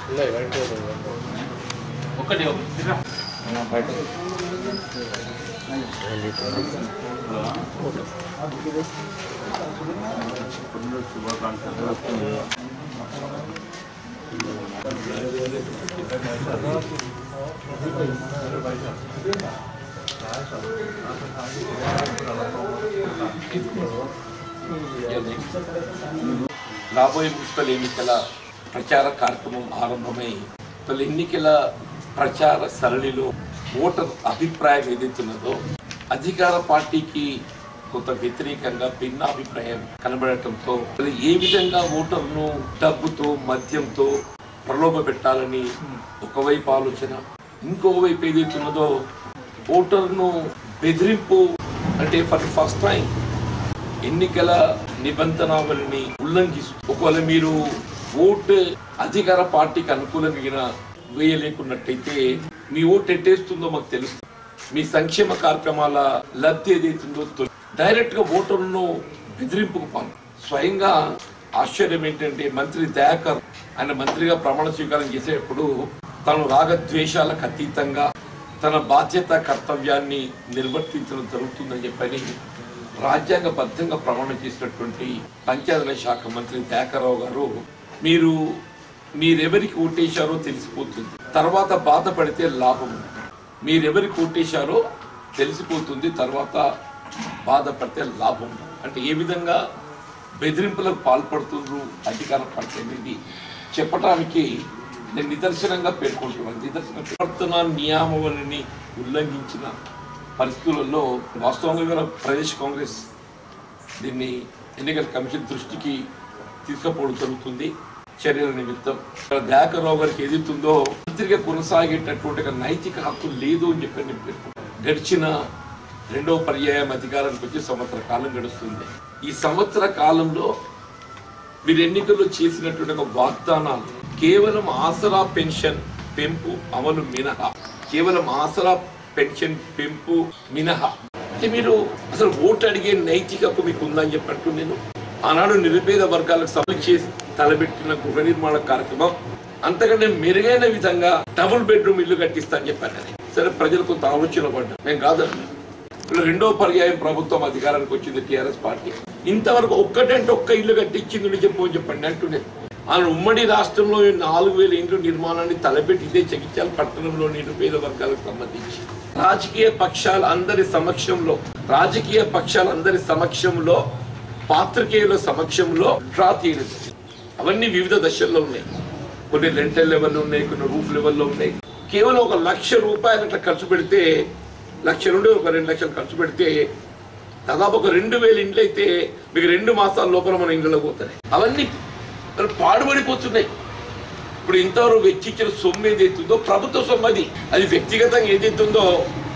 ఒకటి ఒకటి రాబోయే మున్సిపల్ ఎన్నికల ప్రచార కార్యక్రమం ఆరంభమై పలు ఎన్నికల ప్రచార సరళిలో ఓటర్ అభిప్రాయం ఏదైతున్నదో అధికార పార్టీకి కొంత వ్యతిరేకంగా భిన్నాభిప్రాయం కనబడటంతో అది ఏ విధంగా ఓటర్ను డబ్బుతో మద్యంతో ప్రలోభ పెట్టాలని ఒకవైపు ఆలోచన ఇంకోవైపు ఏదైతున్నదో ఓటర్ను బెదిరింపు అంటే ఫర్ ది ఫస్ట్ టైం ఎన్నికల నిబంధనావళిని ఉల్లంఘిస్తూ ఒకవేళ మీరు ఓటు అధికార పార్టీకి అనుకూలంగా వేయలేకున్నట్టయితే మీ ఓటు ఎట్టేస్తుందో మాకు తెలుసు మీ సంక్షేమ కార్యక్రమాల లబ్ధి ఏదైతుందో తెలు- డైరెక్ట్ గా ఓటర్లను బెదిరింపుకు పాల్గొ స్వయంగా ఆశ్చర్యం ఏంటంటే మంత్రి దయాకర్ ఆయన మంత్రిగా ప్రమాణ స్వీకారం చేసేటప్పుడు తను రాగద్వేషాలకు అతీతంగా తన బాధ్యత కర్తవ్యాన్ని నిర్వర్తించడం జరుగుతుందని చెప్పని రాజ్యాంగబద్ధంగా ప్రమాణం చేసినటువంటి పంచాయతీరాజ్ శాఖ మంత్రి దయాకర్రావు గారు మీరు మీరెవరికి ఓటేశారో తెలిసిపోతుంది తర్వాత బాధపడితే లాభం ఉంది. మీరెవరికి ఓటేశారో తెలిసిపోతుంది తర్వాత బాధపడితే లాభం ఉంది. అంటే ఏ విధంగా బెదిరింపులకు పాల్పడుతుండ్రు అధికార పార్టీ అనేది చెప్పడానికి నేను నిదర్శనంగా పేర్కొంటున్నాను నిదర్శన ప్రవర్తన నియామవళిని ఉల్లంఘించిన పరిస్థితులలో వాస్తవంగా ఇవాళ ప్రదేశ్ కాంగ్రెస్ దీన్ని ఎన్నికల కమిషన్ దృష్టికి తీసుకుపోవడం జరుగుతుంది చర్యల నిమిత్తం ఇక్కడ దయాకర్రావు గారికి ఏదైతుందో మంత్రిగా కొనసాగేటటువంటి ఒక నైతిక హక్కు లేదు అని చెప్పి నేను పేర్కొన్నాను. గడిచిన రెండవ పర్యాయం అధికారానికి వచ్చి సంవత్సర కాలం గడుస్తుంది ఈ సంవత్సర కాలంలో మీరు ఎన్నికల్లో చేసినటువంటి ఒక వాగ్దానాలు కేవలం ఆసరా పెన్షన్ పెంపు అమలు మినహా కేవలం ఆసరా పెన్షన్ పెంపు మినహా అంటే మీరు అసలు ఓటు అడిగే నైతిక హక్కు మీకు ఉందని చెప్పట్టు నేను ఆనాడు నిరుపేద వర్గాలకు సభలు చేసి తలబెట్టిన గృహ నిర్మాణ కార్యక్రమం అంతకంటే మెరుగైన విధంగా డబుల్ బెడ్రూమ్ ఇల్లు కట్టిస్తా అని చెప్పాను నేను. సరే ప్రజలు కొంత ఆలోచన పడ్డా నేను కాదన్నా ఇప్పుడు రెండో పర్యాయం ప్రభుత్వం అధికారానికి వచ్చింది టిఆర్ఎస్ పార్టీ ఇంతవరకు ఒక్కటంటే ఒక్క ఇల్లు కట్టించింది చెప్పు అని చెప్పండి అంటుండే ఆయన ఉమ్మడి రాష్ట్రంలో ఈ నాలుగు వేల ఇండ్ల నిర్మాణాన్ని తలపెట్టి ఇదే జగిత్యాల పట్టణంలో నిరుపేద వర్గాలకు సంబంధించి రాజకీయ పక్షాల అందరి సమక్షంలో రాజకీయ పక్షాల అందరి సమక్షంలో పాత్రికేయుల సమక్షంలో డ్రా తీయడం జరిగింది. అవన్నీ వివిధ దశల్లో ఉన్నాయి కొన్ని రెంటల్ లెవెల్లో ఉన్నాయి కొన్ని రూఫ్ లెవెల్లో ఉన్నాయి కేవలం ఒక లక్ష రూపాయలు అట్లా ఖర్చు పెడితే లక్ష నుండి ఒక రెండు లక్షలు ఖర్చు పెడితే దాదాపు ఒక రెండు వేల ఇండ్లు అయితే మీకు రెండు మాసాల లోపల మన ఇండ్లలో పోతాయి అవన్నీ మరి పాడుపడిపోతున్నాయి ఇప్పుడు ఇంతవరకు వెచ్చించిన సొమ్ము ఏదైతుందో ప్రభుత్వ సొమ్ము అది అది వ్యక్తిగతంగా ఏదైతుందో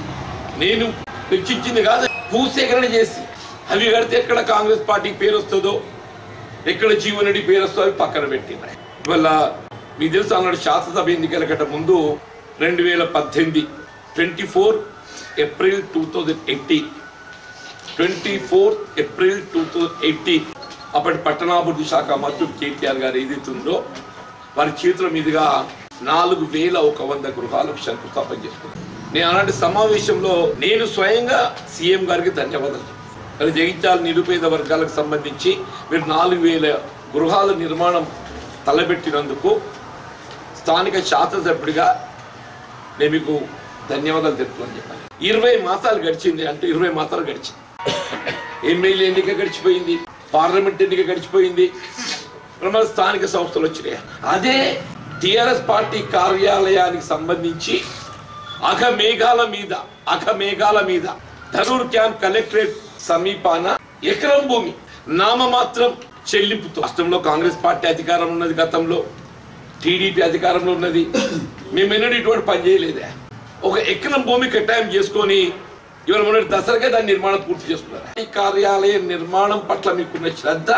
నేను వెచ్చించింది కాదు భూసేకరణ చేసి అవి కడితే ఎక్కడ కాంగ్రెస్ పార్టీకి పేరు వస్తుందో ఎక్కడ జీవన్ రెడ్డి పేరు వస్తుందో అవి పక్కన పెట్టినాయి ఇవాళ మీకు తెలుసు అన్నాడు శాసనసభ ఎన్నికల కంటే ముందు రెండు వేల పద్దెనిమిది twenty four April two thousand eighteen twenty fourth April two thousand eighteen అప్పటి పట్టణాభివృద్ధి శాఖ మంత్రులు కేటీఆర్ గారు ఏదైతుందో వారి చేతుల మీదుగా నాలుగు వేల ఒక వంద గృహాలకు శంకుస్థాపన చేసుకున్నాను నేను అలాంటి సమావేశంలో నేను స్వయంగా సీఎం గారికి ధన్యవాదాలు చెప్పాను. మరి జగిత్యాల నిరుపేద వర్గాలకు సంబంధించి మీరు నాలుగు వేల గృహాల నిర్మాణం తలబెట్టినందుకు స్థానిక శాసనసభ్యుడిగా నేను మీకు ధన్యవాదాలు తెలుపుతున్నాను చెప్పాను ఇరవై మాసాలు గడిచింది అంటే ఇరవై మాసాలు గడిచింది ఎమ్మెల్యే ఎన్నిక గడిచిపోయింది పార్లమెంట్ ఎన్నిక గడిచిపోయింది మరి మన స్థానిక సంస్థలు వచ్చినాయి అదే టిఆర్ఎస్ పార్టీ కార్యాలయానికి సంబంధించి అఘమేఘాల మీద అఘమేఘాల మీద ధరూర్ క్యాంప్ కలెక్టరేట్ సమీపాన ఎకరం భూమి నామమాత్రం చెల్లింపుతో రాష్ట్రంలో కాంగ్రెస్ పార్టీ అధికారం ఉన్నది గతంలో టీడీపీ అధికారంలో ఉన్నది మేము ఎన్నడూ ఇటువంటి పని చేయలేదే ఒక ఎకరం భూమి కేటాయం చేసుకొని ఇవాళ మొన్నటి దసరాకే దాని నిర్మాణం పూర్తి చేసుకున్నారు ఈ కార్యాలయ నిర్మాణం పట్ల మీకున్న శ్రద్ధ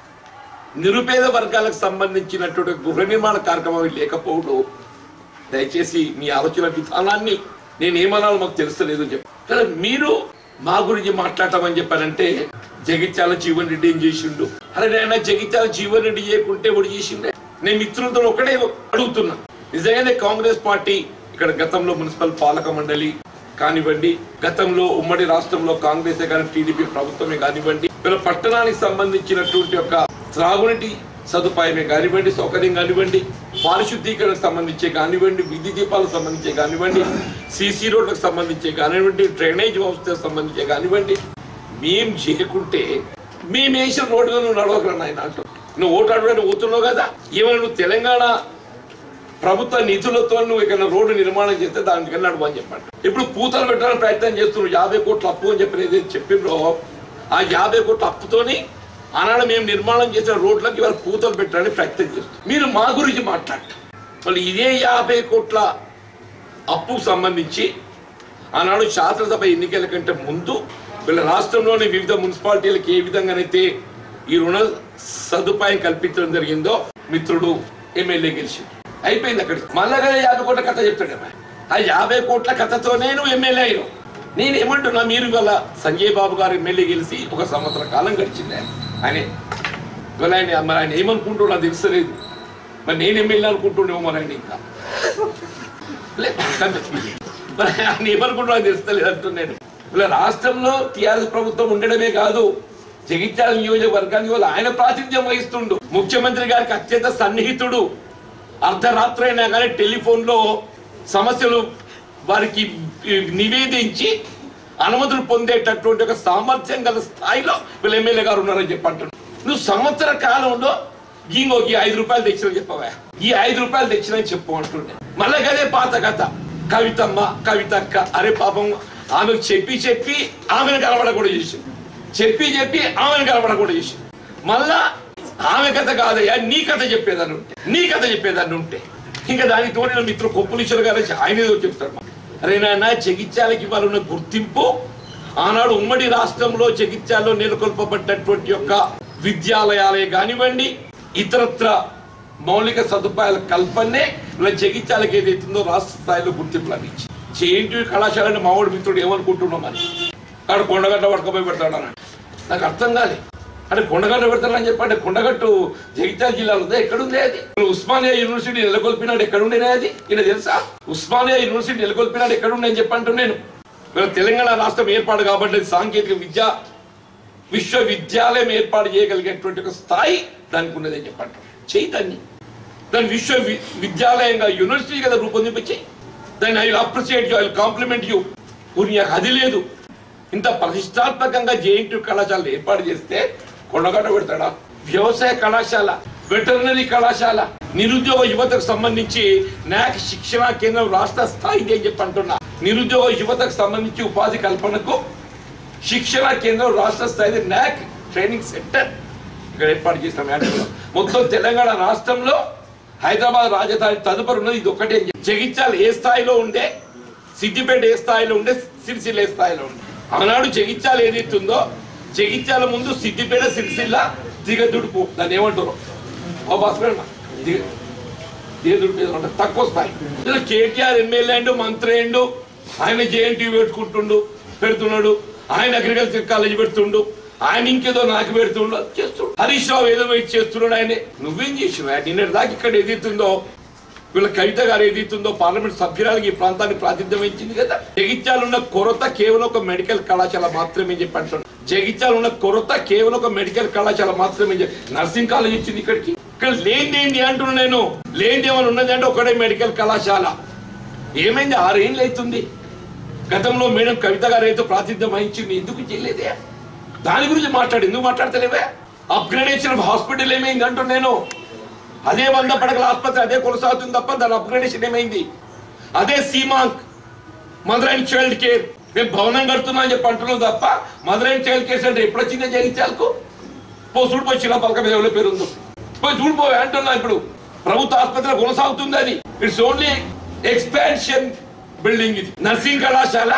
నిరుపేద వర్గాలకు సంబంధించినటువంటి గృహ నిర్మాణ కార్యక్రమం లేకపోవడం దయచేసి మీ ఆలోచన విధానాన్ని నేను ఏమన్నాలో మాకు తెలుస్తలేదు అని చెప్పి కానీ మీరు మా గురించి మాట్లాడటమని చెప్పారంటే జగిత్యాల జీవన్ రెడ్డి ఏం చేసిండు అరే నేను జగిత్యాల జీవన్ రెడ్డి చేయకుంటే ఒకటి చేసిండే నేను మిత్రులతో ఒకటే అడుగుతున్నా నిజంగానే కాంగ్రెస్ పార్టీ ఇక్కడ గతంలో మున్సిపల్ పాలక మండలి కానివ్వండి గతంలో ఉమ్మడి రాష్ట్రంలో కాంగ్రెస్ కానీ టీడీపీ ప్రభుత్వమే కానివ్వండి వీళ్ళ పట్టణానికి సంబంధించినటువంటి యొక్క త్రాగునీటి సదుపాయమే కానివ్వండి సౌకర్యం కానివ్వండి పారిశుద్ధీకరణకు సంబంధించే కానివ్వండి విద్యుత్ దీపాలకు సంబంధించే కానివ్వండి సీసీ రోడ్లకు సంబంధించే కానివ్వండి డ్రైనేజ్ వ్యవస్థకు సంబంధించే కానివ్వండి మేం చేయకుంటే మేము వేసిన రోడ్డుగా నువ్వు నడవగలను నాయన అంటూ నువ్వు ఓటు అడగడానికి పోతున్నావు కదా ఏమైనా నువ్వు తెలంగాణ ప్రభుత్వ నిధులతో నువ్వు ఇక్కడ రోడ్డు నిర్మాణం చేస్తే దానికన్నా నడువు అని చెప్పండి ఇప్పుడు పూతలు పెట్టడానికి ప్రయత్నం చేస్తున్నావు యాభై కోట్ల అప్పు అని చెప్పి ఏదైతే చెప్పిండ్రో ఆ యాభై కోట్ల అప్పుతోని ఆనాడు మేము నిర్మాణం చేసిన రోడ్లకి ఇవాళ పూతలు పెట్టడానికి ప్రయత్నం చేస్తున్నాం మీరు మా గురించి మాట్లాడటం మళ్ళీ ఇదే యాభై కోట్ల అప్పుకు సంబంధించి ఆనాడు శాసనసభ ఎన్నికల కంటే ముందు వీళ్ళ రాష్ట్రంలోని వివిధ మున్సిపాలిటీలకు ఏ విధంగానైతే ఈ రుణ సదుపాయం కల్పించడం జరిగిందో మిత్రుడు ఎమ్మెల్యే గెలిచి అయిపోయింది అక్కడికి మళ్ళా కదా యాభై కోట్ల కథ చెప్తాడు అమ్మాయి. ఆ యాభై కోట్ల కథతోనే నువ్వు ఎమ్మెల్యే అయినావు నేను ఏమంటున్నా మీరు ఇవాళ సంజయ్ బాబు గారు ఎమ్మెల్యే గెలిచి ఒక సంవత్సర కాలం గడిచింది ఆయన ఆయనే ఇవాళ ఆయన మరి ఆయన ఏమనుకుంటున్నా నాకు తెలుస్తలేదు మరి నేను ఎమ్మెల్యే అనుకుంటుండేమో మరి ఆయన ఇంకా లే, కనిపించింది. మరి ఆయన ఏమనుకుంటున్నా తెలుస్తలేదు అంటున్నాను ఇలా రాష్ట్రంలో టీఆర్ఎస్ ప్రభుత్వం ఉండడమే కాదు జగిత్యాల నియోజకవర్గానికి వాళ్ళు ఆయన ప్రాతినిధ్యం వహిస్తుండు ముఖ్యమంత్రి గారికి అత్యంత సన్నిహితుడు అర్ధరాత్రి అయినా కానీ టెలిఫోన్లో సమస్యలు వారికి నివేదించి అనుమతులు పొందేటటువంటి ఒక సామర్థ్యం గల స్థాయిలో వీళ్ళు ఎమ్మెల్యే గారు ఉన్నారని చెప్పి అంటున్నారు నువ్వు సంవత్సర కాలంలో ఇంకో ఈ ఐదు రూపాయలు తెచ్చిన చెప్పవా ఈ ఐదు రూపాయలు తెచ్చిన చెప్పు అంటుండే మళ్ళీ అదే పాత కథ కవితమ్మ కవితక్క అరే పాపం ఆమెకు చెప్పి చెప్పి ఆమెను కలవడ కూడా చేసింది చెప్పి చెప్పి ఆమెను కలవడ కూడా చేసింది మళ్ళా ఆమె కథ కాదయ్యా నీ కథ చెప్పేదాన్ని ఉంటే నీ కథ చెప్పేదాన్ని ఉంటే ఇంకా దానికి తోడిన మిత్రుడు కొప్పులీశ్వర గారు వచ్చి ఆయన ఏదో చెప్తారు అరే నాన్న జగిత్యాలకి ఇవాళ ఉన్న గుర్తింపు ఆనాడు ఉమ్మడి రాష్ట్రంలో జగిత్యాల్లో నెలకొల్పబడ్డటువంటి యొక్క విద్యాలయాలే కానివ్వండి ఇతరత్ర మౌలిక సదుపాయాల కల్పనే ఇలా జగిత్యాలకి ఏదైతుందో రాష్ట్ర స్థాయిలో గుర్తింపు లభించి జేఎన్టీ కళాశాల మామూడు మిత్రుడు ఏమనుకుంటున్నాం అని అక్కడ కొండగడ్డ పట్టుకపోయి పెడతాడు అన్నాడు నాకు అర్థం కాలే అంటే కొండగట్టు పెడతానని చెప్పండి కొండగట్టు జగిత్యాల జిల్లాలో ఉందా ఎక్కడుంది అది ఉస్మానియా యూనివర్సిటీ నెలకొల్పినాడు ఎక్కడుండేనే అది ఈయన తెలుసా ఉస్మానియా యూనివర్సిటీ నెలకొల్పినాడు ఎక్కడుండే అని చెప్పంటూ నేను వీళ్ళ తెలంగాణ రాష్ట్రం ఏర్పాటు కాబట్టి సాంకేతిక విద్య విశ్వవిద్యాలయం ఏర్పాటు చేయగలిగేటువంటి ఒక స్థాయి దానికి ఉన్నది అని చెప్పంటాం చేయి దాన్ని దాన్ని విశ్వ వి- విద్యాలయంగా యూనివర్సిటీ కదా రూపొందించి దాన్ని I appreciate you I compliment you ఊరి నాకు అది లేదు ఇంత ప్రతిష్టాత్మకంగా జేఎన్టీ కళాశాల ఏర్పాటు చేస్తే కొండగట్ట పెడతాడా వ్యవసాయ కళాశాల వెటర్నరీ కళాశాల నిరుద్యోగ యువతకు సంబంధించి నాక్ శిక్షణా కేంద్రం రాష్ట్ర స్థాయిది అని చెప్పి అంటున్నా నిరుద్యోగ యువతకు సంబంధించి ఉపాధి కల్పనకు శిక్షణ కేంద్రం రాష్ట్ర స్థాయి నాక్ ట్రైనింగ్ సెంటర్ ఇక్కడ ఏర్పాటు చేసిన మేటర్లో మొత్తం తెలంగాణ రాష్ట్రంలో హైదరాబాద్ రాజధాని తదుపరి ఉన్నది ఇది ఒకటే జగిత్యాల ఏ స్థాయిలో ఉండే సిద్దిపేట ఏ స్థాయిలో ఉండే సిరిసిల్ల ఏ స్థాయిలో ఉండే ఆనాడు జగిత్యాల ఏదైతుందో జగిత్యాల ముందు సిద్దిపేట సిరిసిల్ల దిగదుడుపు దాన్ని ఏమంటారు ఓ భాస్కర్ అన్న, దిగ దేవుడు మీద ఉంటుంది తక్కువ స్థాయి ఇలా కేటీఆర్ ఎమ్మెల్యే అండు మంత్రి అండు ఆయన జేఎన్టీ పెట్టుకుంటుండు పెడుతున్నాడు ఆయన అగ్రికల్చర్ కాలేజ్ పెడుతుండు ఆయన ఇంకేదో నాకు పెడుతుండు అది చేస్తుండు హరీష్ రావు ఏదో వెయిట్ చేస్తున్నాడు ఆయన నువ్వేం చేసినావు నిన్నటి దాకా ఇక్కడ ఏదైతుందో వీళ్ళ కవిత గారు ఏదైతుందో పార్లమెంట్ సభ్యురాలకి ఈ ప్రాంతాన్ని ప్రాతినిధ్యం వహించింది కదా జగిత్యాల ఉన్న కొరత కేవలం ఒక మెడికల్ కళాశాల మాత్రమే చెప్పి అంటున్నాడు జగిత్యాల ఉన్న కొరత కేవలం ఒక మెడికల్ కళాశాల మాత్రమే చెప్పి నర్సింగ్ కాలేజ్ ఇచ్చింది ఇక్కడికి ఇక్కడ లేనిది ఏంటి అంటున్నా నేను లేనిది ఏమైనా ఉన్నది అంటే ఒకటే మెడికల్ కళాశాల ఏమైంది ఆరేళ్ళు అవుతుంది గతంలో మేడం కవిత గారు అయితే ప్రాతినిధ్యం వహించింది ఎందుకు చేయలేదే దాని గురించి మాట్లాడు ఎందుకు మాట్లాడతలేవే అప్గ్రేడేషన్ ఆఫ్ హాస్పిటల్ ఏమైంది అంటూ నేను అదే వంద పడకల ఆసుపత్రి అదే కొనసాగుతుంది తప్ప దాని అప్గ్రేడేషన్ ఏమైంది అదే సీమాంక్ మదర్ అండ్ చైల్డ్ కేర్ మేము భవనం కడుతున్నాం అని చెప్పి అంటున్నాం తప్ప mother and child care centre ఎప్పుడు వచ్చిందే జగిత్యాలకు పో చూడిపోయి చిన్న పలక మీద ఎవరి పేరు ఉందో పోయి చూడిపోయి అంటున్నా ఇప్పుడు ప్రభుత్వ ఆసుపత్రి కొనసాగుతుంది అది ఇట్స్ ఓన్లీ ఎక్స్పాన్షన్ బిల్డింగ్ ఇది నర్సింగ్ కళాశాల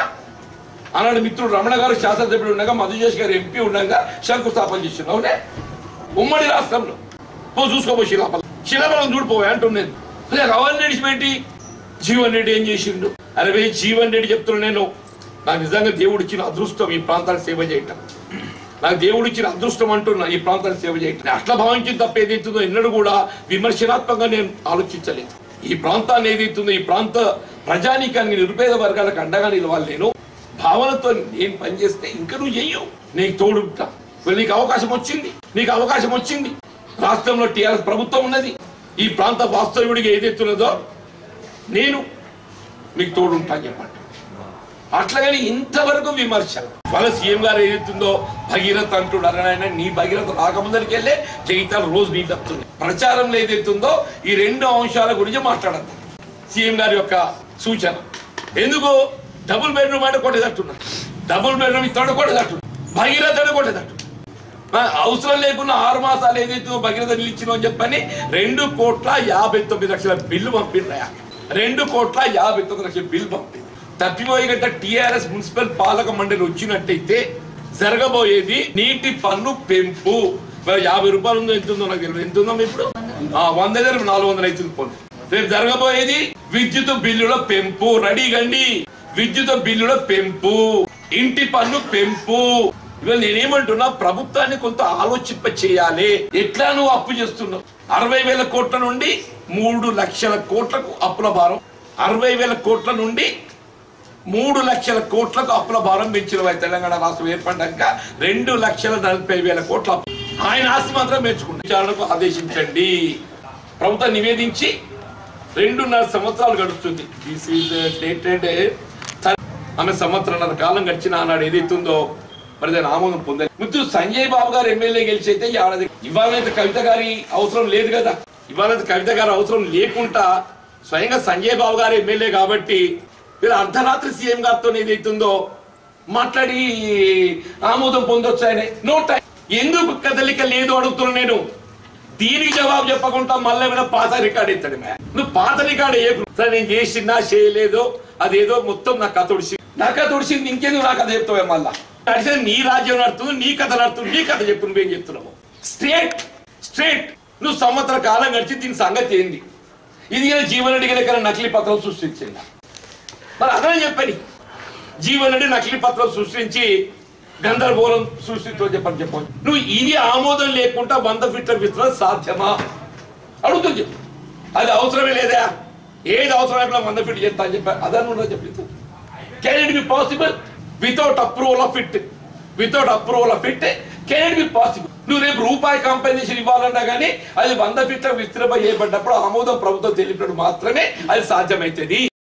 ఆనాడు మిత్రుడు రమణ గారు శాసనసభ్యుడు ఉండగా మధుజేష్ గారు ఎంపీ ఉండగా శంకుస్థాపన చేసిండు అవునే ఉమ్మడి రాష్ట్రంలో పో చూసుకోబో శిలాపలం శిలాపలం చూడిపోయి అంటున్నాను లేక అవన్నీ నడిచిపెట్టి జీవన్ రెడ్డి ఏం చేసిండు అరే భయ్ జీవన్ రెడ్డి చెప్తున్నా నేను నాకు నిజంగా దేవుడు ఇచ్చిన అదృష్టం ఈ ప్రాంతానికి సేవ చేయటం నాకు దేవుడు ఇచ్చిన అదృష్టం అంటున్నా ఈ ప్రాంతాన్ని సేవ చేయటం అట్లా భావించిన తప్ప ఏదైతుందో ఎన్నడూ కూడా విమర్శనాత్మకంగా నేను ఆలోచించలేదు ఈ ప్రాంతాన్ని ఏదైతుందో ఈ ప్రాంత ప్రజానీకానికి నిరుపేద వర్గాలకు అండగా నిలవాలి నేను భావనతో నేను పనిచేస్తే ఇంకా నువ్వు చెయ్యవు నీకు తోడుంటా ఇప్పుడు నీకు అవకాశం వచ్చింది నీకు అవకాశం వచ్చింది రాష్ట్రంలో టీఆర్ఎస్ ప్రభుత్వం ఉన్నది ఈ ప్రాంత వాస్తవ్యుడిగా ఏదైతున్నదో నేను మీకు తోడుంటా అని చెప్పండి అట్లాగని ఇంతవరకు విమర్శ వాళ్ళ సీఎం గారు ఏదైతుందో భగీరథ అంటున్నారు ఆయన నీ భగీరథ రాకముందరికి వెళ్ళే జగితాలు రోజు నీళ్ళు వస్తుంది ప్రచారంలో ఏదైతుందో ఈ రెండు అంశాల గురించి మాట్లాడద్దు సీఎం గారి యొక్క సూచన ఎందుకు డబుల్ బెడ్రూమ్ అంటే కొట్టేదట్టున్నా డబుల్ బెడ్రూమ్ ఇస్తాడు కొట్టేదట్టు భగీరథ కొట్టేదట్టు ఆ, అవసరం లేకుండా ఆరు మాసాలు ఏదైతే భగీరథ నిలిచినో అని చెప్పని రెండు కోట్ల యాభై తొమ్మిది లక్షల బిల్లు పంపిండ్రయా రెండు కోట్ల యాభై తొమ్మిది లక్షల బిల్లు పంపింది తప్పిపోయి గంట టిఆర్ఎస్ మున్సిపల్ పాలక మండలి వచ్చినట్టయితే జరగబోయేది నీటి పన్ను పెంపు మరి యాభై రూపాయలు ఉందో ఎంత ఉందో నాకు తెలియదు ఎంత ఉందో ఇప్పుడు ఆ, వంద దగ్గర నాలుగు వందలు అవుతుంది పోనీ రేపు జరగబోయేది విద్యుత్ బిల్లుల పెంపు రెడీ గండి విద్యుత్ బిల్లుల పెంపు ఇంటి పన్ను పెంపు ఇవాళ నేనేమంటున్నా ప్రభుత్వాన్ని కొంత ఆలోచింప చేయాలి ఎట్లా నువ్వు అప్పు చేస్తున్నావు అరవై వేల కోట్ల నుండి మూడు లక్షల కోట్లకు అప్పుల భారం అరవై వేల కోట్ల నుండి మూడు లక్షల కోట్లకు అప్పుల భారం పెంచిన తెలంగాణ రాష్ట్రం ఏర్పడ్డాక రెండు లక్షల నలభై వేల కోట్ల అప్పు. ఆయన ఆస్తి మాత్రం పెంచుకుంటే విచారణకు ఆదేశించండి ప్రభుత్వం నివేదించి రెండున్నర సంవత్సరాలు గడుస్తుంది దిస్ ఈజ్ డేటెడ్ ఆమె సంవత్సరాల కాలం గడిచిన ఆనాడు ఏదైతుందో మరి దాని ఆమోదం పొందాలి ముందు సంజయ్ బాబు గారు ఎమ్మెల్యే గెలిచి అయితే ఈ ఏడాది ఇవాళైతే కవిత గారి అవసరం లేదు కదా ఇవాళైతే కవిత గారి అవసరం లేకుండా స్వయంగా సంజయ్ బాబు గారు ఎమ్మెల్యే కాబట్టి వీళ్ళు అర్ధరాత్రి సీఎం గారితో ఏదైతుందో మాట్లాడి ఆమోదం పొందొచ్చు ఆయన నో టైం ఎందుకు కదలిక లేదు అడుగుతున్నా నేను దీనికి జవాబు చెప్పకుండా మళ్ళీ ఏమైనా పాత రికార్డ్ ఇస్తాడు మ్యా. నువ్వు పాత రికార్డ్ ఏ సరే నేను చేసినా చేయలేదో అదేదో మొత్తం నా కథ ఒడిసి నా కథ ఒడిసింది ఇంకెందుకు నా కథ చెప్తావే మళ్ళా నడిచేది నీ రాజ్యం నడుతుంది నీ కథ నడుతుంది నీ కథ చెప్పు నువ్వేం చెప్తున్నావు స్ట్రేట్ స్ట్రేట్ నువ్వు సంవత్సర కాలం గడిచి దీని సంగతి ఏంది ఇది కానీ జీవన్ రెడ్డి గారి నకిలీ పత్రం సృష్టించింది మరి అదే చెప్పని జీవన్ రెడ్డి నకిలీ పత్రం సృష్టించి గందరగోళం సృష్టించో చెప్పని చెప్పండి నువ్వు ఇది ఆమోదం లేకుండా వంద ఫీట్ల విస్తరణ సాధ్యమా అడుగుతుంది చెప్పు అది అవసరమే లేదా ఏది అవసరం లేకుండా వంద ఫీట్ చేస్తా అని చెప్పి అదను చెప్పి can it be possible without approval of it without approval of it can it be possible నువ్వు రేపు రూపాయి కాంపెన్సేషన్ ఇవ్వాలన్నా కానీ అది వంద ఫీట్ల విస్తృత చేయబడ్డప్పుడు ఆమోదం ప్రభుత్వం తెలిపినప్పుడు మాత్రమే అది సాధ్యమవుతుంది